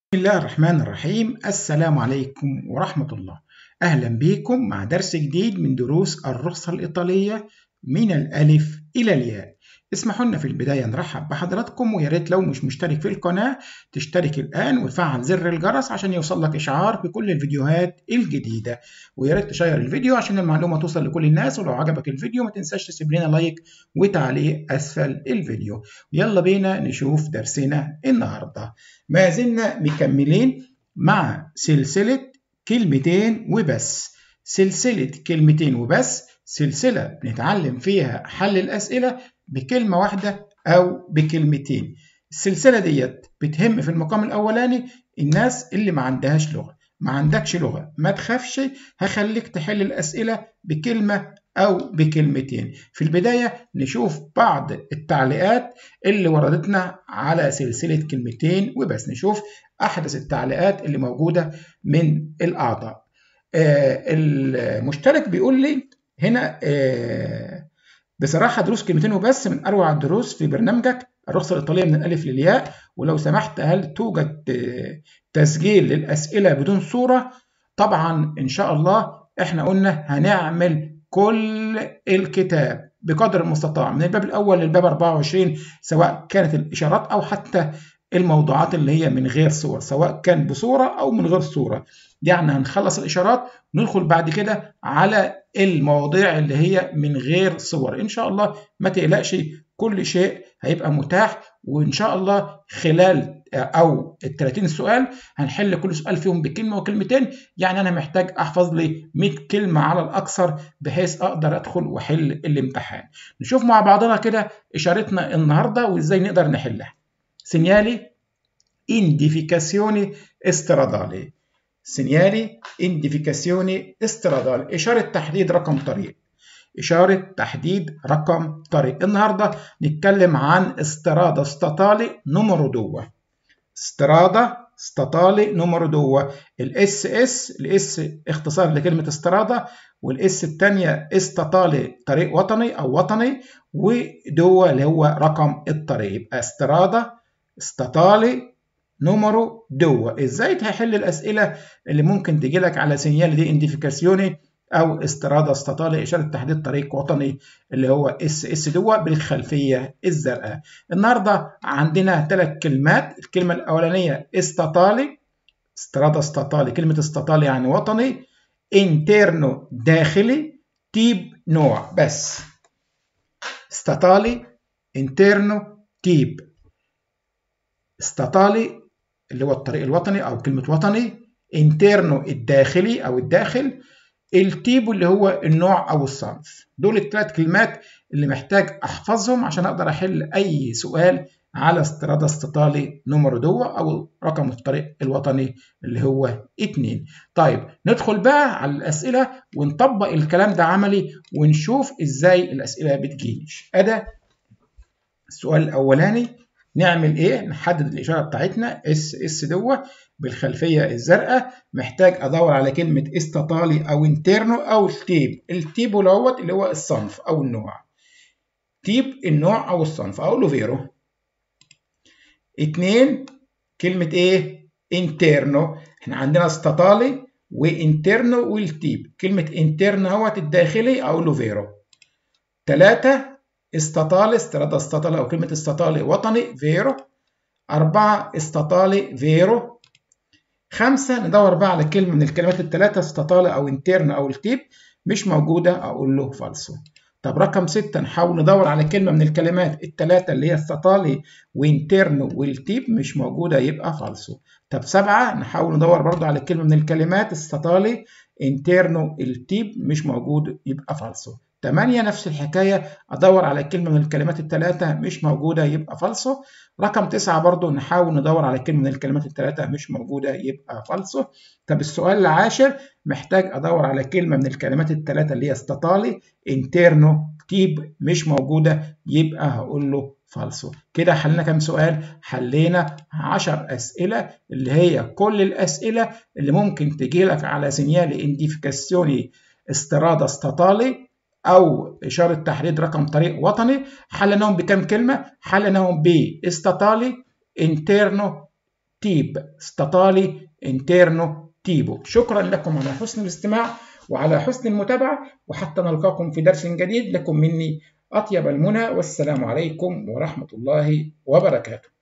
بسم الله الرحمن الرحيم السلام عليكم ورحمة الله أهلا بكم مع درس جديد من دروس الرخصة الإيطالية من الألف إلى الياء اسمحوا لنا في البداية نرحب بحضراتكم ويا ريت لو مش مشترك في القناة تشترك الآن وتفعل زر الجرس عشان يوصلك إشعار بكل الفيديوهات الجديدة ويا ريت تشير الفيديو عشان المعلومة توصل لكل الناس ولو عجبك الفيديو ما تنساش تسيب لنا لايك وتعليق أسفل الفيديو يلا بينا نشوف درسنا النهاردة ما زلنا مكملين مع سلسلة كلمتين وبس سلسلة كلمتين وبس سلسلة بنتعلم فيها حل الأسئلة بكلمة واحدة أو بكلمتين السلسلة ديت بتهم في المقام الأولاني الناس اللي ما عندهاش لغة ما عندكش لغة ما تخافش هخليك تحل الأسئلة بكلمة أو بكلمتين في البداية نشوف بعض التعليقات اللي وردتنا على سلسلة كلمتين وبس نشوف أحدث التعليقات اللي موجودة من الأعضاء آه المشترك بيقول لي هنا آه بصراحة دروس كلمتين وبس من أروع الدروس في برنامجك الرخصة الإيطالية من الألف للياء ولو سمحت هل توجد تسجيل للأسئلة بدون صورة؟ طبعا إن شاء الله إحنا قلنا هنعمل كل الكتاب بقدر المستطاع من الباب الأول للباب 24 سواء كانت الإشارات أو حتى الموضوعات اللي هي من غير صور سواء كان بصورة أو من غير صورة يعني هنخلص الإشارات وندخل بعد كده على المواضيع اللي هي من غير صور إن شاء الله ما تقلقش كل شيء هيبقى متاح وإن شاء الله خلال أو ال 30 سؤال هنحل كل سؤال فيهم بكلمة وكلمتين يعني أنا محتاج أحفظ لي 100 كلمة على الأكثر بحيث أقدر أدخل وأحل الامتحان نشوف مع بعضنا كده إشارتنا النهاردة وإزاي نقدر نحلها segnali indificazioni stradali segnali indificazioni stradali إشارة تحديد رقم طريق إشارة تحديد رقم طريق النهاردة نتكلم عن استرادة ستاتالي نمرو دو استرادة ستاتالي نمرو دو الاس اس الاس اختصار لكلمة استرادة والاس الثانية استطالي طريق وطني أو وطني ودو اللي هو رقم الطريق يبقى استرادة ستاتالي نمرو دو ازاي تحل الاسئله اللي ممكن تجي لك على سينيال دي انديفيكاسيوني او استرادا ستاتالي اشاره تحديد طريق وطني اللي هو اس اس دو بالخلفيه الزرقاء النهارده عندنا ثلاث كلمات الكلمه الاولانيه استاتالي استرادا ستاتالي كلمه استاتالي يعني وطني انترنو داخلي تيب نوع بس استاتالي انترنو تيب ستاتالي اللي هو الطريق الوطني او كلمه وطني انترنو الداخلي او الداخل التيبو اللي هو النوع او الصنف دول الثلاث كلمات اللي محتاج احفظهم عشان اقدر احل اي سؤال على استرادا ستاتالي نمرو دو او رقم الطريق الوطني اللي هو 2 طيب ندخل بقى على الاسئله ونطبق الكلام ده عملي ونشوف ازاي الاسئله بتجيلي ادي السؤال الاولاني نعمل ايه نحدد الاشاره بتاعتنا اس اس دو بالخلفيه الزرقاء محتاج ادور على كلمه استطالي او انترنو او التيب التيب دوت اللي هو الصنف او النوع تيب النوع او الصنف او لوفيرو اتنين كلمه ايه انترنو احنا عندنا استطالي وانترنو والتيب كلمه انترنو هو الداخلي او لوفيرو ثلاثة استطالي استرادا استطالي أو كلمة استطالي وطني فيرو أربعة استطالي فيرو خمسة ندور بقى على كلمة من الكلمات الثلاثة استطالي أو انترن أو التيب مش موجودة أقول له فالسو طب رقم ستة نحاول ندور على كلمة من الكلمات الثلاثة اللي هي استطالي وانترن والتيب مش موجودة يبقى فالسو طب سبعة نحاول ندور برضو على كلمة من الكلمات استطالي انترنو التيب مش موجود يبقى فالسو 8 نفس الحكاية أدور على كلمة من الكلمات الثلاثة مش موجودة يبقى فالسو رقم 9 برضو نحاول ندور على كلمة من الكلمات الثلاثة مش موجودة يبقى فالسو طب السؤال العاشر محتاج أدور على كلمة من الكلمات الثلاثة اللي هي استطالي انترنو تيب مش موجودة يبقى هقول له فالسو كده حلنا كام سؤال حلينا 10 أسئلة اللي هي كل الأسئلة اللي ممكن تجي لك على سينيالي انديفيكاسيوني استرادا ستاتالي أو إشارة تحديد رقم طريق وطني حلناهم بكم كلمة؟ حلناهم باستطالي انترنو تيب ستطالي انترنو تيبو شكرا لكم على حسن الاستماع وعلى حسن المتابعة وحتى نلقاكم في درس جديد لكم مني أطيب المنى والسلام عليكم ورحمة الله وبركاته